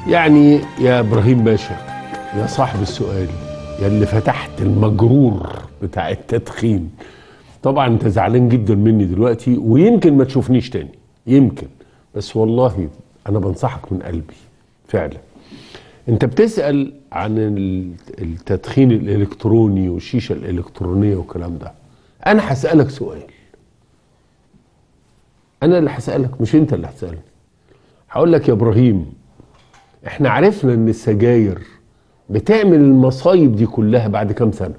يعني يا ابراهيم باشا يا صاحب السؤال يا اللي فتحت المجرور بتاع التدخين طبعا انت زعلان جدا مني دلوقتي ويمكن ما تشوفنيش تاني يمكن بس والله انا بنصحك من قلبي فعلا انت بتسال عن ال- التدخين الالكتروني والشيشه الالكترونيه والكلام ده انا هسالك سؤال انا اللي هسالك مش انت اللي هتسالني هقول لك يا ابراهيم احنا عرفنا ان السجاير بتعمل المصايب دي كلها بعد كام سنه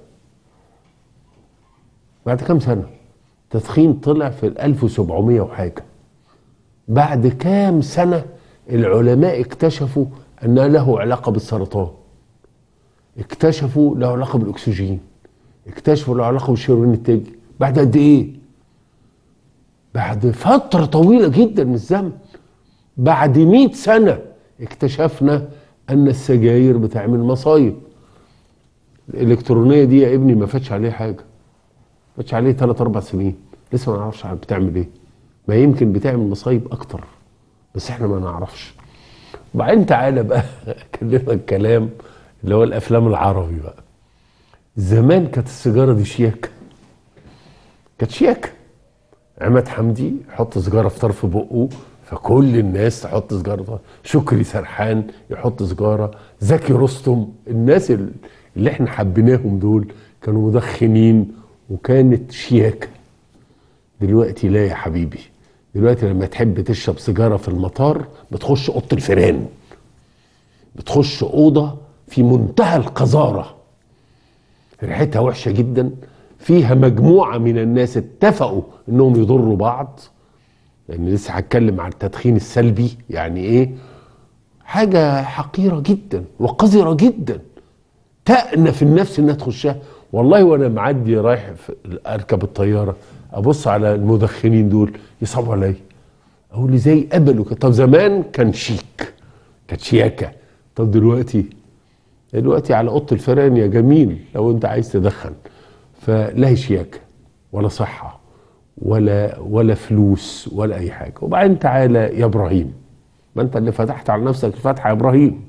بعد كام سنه تدخين طلع في ال 1700 وحاجه بعد كام سنه العلماء اكتشفوا ان له علاقه بالسرطان اكتشفوا له علاقه بالاكسجين اكتشفوا له علاقه بالشيروين التاجي بعد قد ايه بعد فتره طويله جدا من الزمن بعد 100 سنه اكتشفنا ان السجاير بتعمل مصايب الالكترونيه دي يا ابني ما فاتش عليه حاجه ما فاتش عليه 3 4 سنين لسه ما نعرفش بتعمل ايه ما يمكن بتعمل مصايب اكتر بس احنا ما نعرفش وبعدين تعالى بقى اكلمك كلام اللي هو الافلام العربي بقى زمان كانت السيجاره دي شياكه كانت شياكه عماد حمدي يحط سيجاره في طرف بقه فكل الناس تحط سيجاره في طرف- شكري سرحان يحط سيجاره زكي رستم الناس ال- اللي احنا حبيناهم دول كانوا مدخنين وكانت شياكه دلوقتي لا يا حبيبي دلوقتي لما تحب تشرب سيجاره في المطار بتخش اوضه الفيران بتخش اوضه في منتهى القذاره ريحتها وحشه جدا فيها مجموعه من الناس اتفقوا انهم يضروا بعض لان لسه هتكلم عن التدخين السلبي يعني ايه حاجه حقيره جدا وقذره جدا تأنف النفس انها تخشها والله وانا معدي رايح في اركب الطياره ابص على المدخنين دول يصعبوا عليا اقول ازاي قبلوا كده طب زمان كان شيك كانت شياكه طب دلوقتي دلوقتي على اوضه الفيران يا جميل لو انت عايز تدخن فلا هي شياكه ولا صحه ولا ولا فلوس ولا اي حاجه وبعدين تعالى يا ابراهيم ما انت اللي فتحت على نفسك الفتحه يا ابراهيم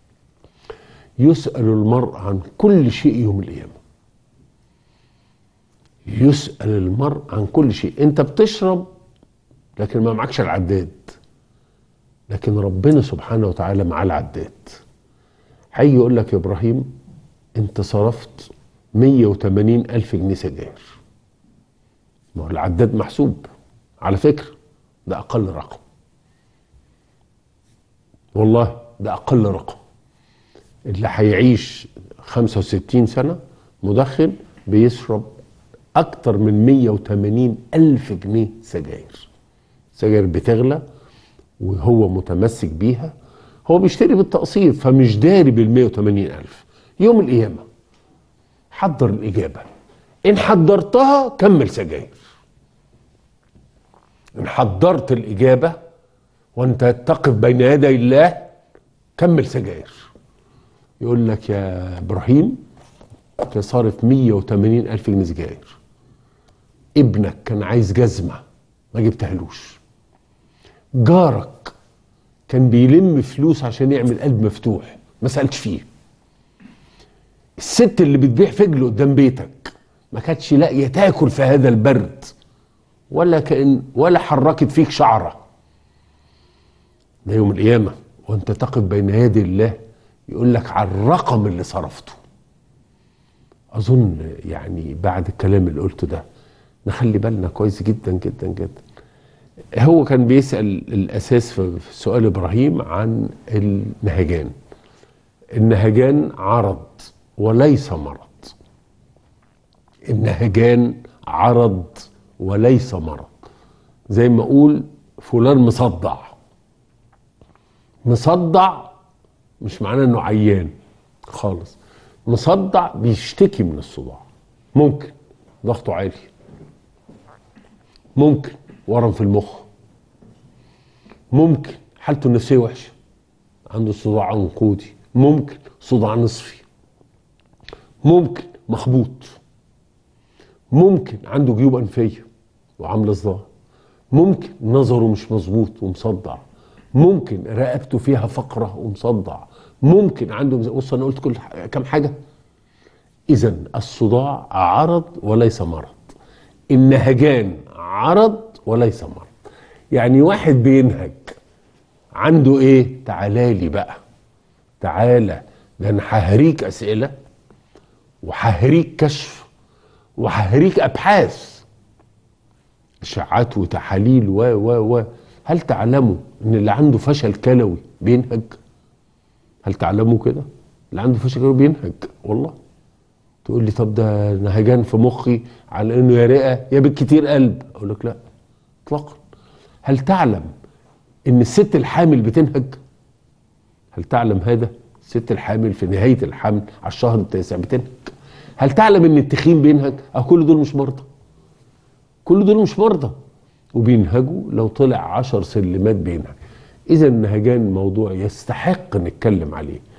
يسأل المرء عن كل شيء يوم القيامة يسأل المرء عن كل شيء انت بتشرب لكن ما معكش العداد لكن ربنا سبحانه وتعالى معاه العداد هيجي يقول لك يا ابراهيم انت صرفت 180 الف جنيه سجاير ما هو العداد محسوب على فكرة ده اقل رقم والله ده اقل رقم اللي هيعيش 65 سنة مدخن بيشرب أكتر من 180 ألف جنيه سجاير سجاير بتغلى وهو متمسك بيها هو بيشتري بالتقسيط فمش داري بال 180 ألف يوم القيامة حضر الإجابة إن حضرتها كمل سجاير إن حضرت الإجابة وأنت تقف بين يدي الله كمل سجاير يقول لك يا ابراهيم انت صارف 180 الف جنيه سجاير ابنك كان عايز جزمه ما جبتهالوش جارك كان بيلم فلوس عشان يعمل قلب مفتوح ما سالتش فيه الست اللي بتبيع فجل قدام بيتك ما كانتش لاقيه تاكل في هذا البرد ولا كان ولا حركت فيك شعره ده يوم القيامه وانت تقف بين يدي الله يقول لك على الرقم اللي صرفته اظن يعني بعد الكلام اللي قلته ده نخلي بالنا كويس جدا جدا جدا هو كان بيسال الاساس في في سؤال ابراهيم عن النهجان النهجان عرض وليس مرض النهجان عرض وليس مرض زي ما اقول فلان مصدع مصدع مش معناه انه عيان خالص مصدع بيشتكي من الصداع ممكن ضغطه عالي ممكن ورم في المخ ممكن حالته النفسيه وحشه عنده صداع عنقودي ممكن صداع نصفي ممكن مخبوط ممكن عنده جيوب انفيه وعامله صداع ممكن نظره مش مظبوط ومصدع ممكن رقبته فيها فقره ومصدع ممكن عنده مز- بص انا قلت كل ح- كام حاجه اذا الصداع عرض وليس مرض النهجان عرض وليس مرض يعني واحد بينهج عنده ايه تعالى لي بقى تعالى ده انا ههريك اسئله وههريك كشف وههريك ابحاث اشعاعات وتحاليل و و و هل تعلموا ان اللي عنده فشل كلوي بينهج هل تعلموا كده اللي عنده فشل كلوي بينهج والله تقول لي طب ده نهجان في مخي على انه يا رئه يا بالكتير قلب اقول لك لا اطلاقا هل تعلم ان الست الحامل بتنهج هل تعلم هذا الست الحامل في نهايه الحمل على الشهر التاسع بتنهج هل تعلم ان التخين بينهج اه كل دول مش مرضى كل دول مش مرضى وبينهجوا لو طلع عشر سلمات بينهج اذا النهجان موضوع يستحق نتكلم عليه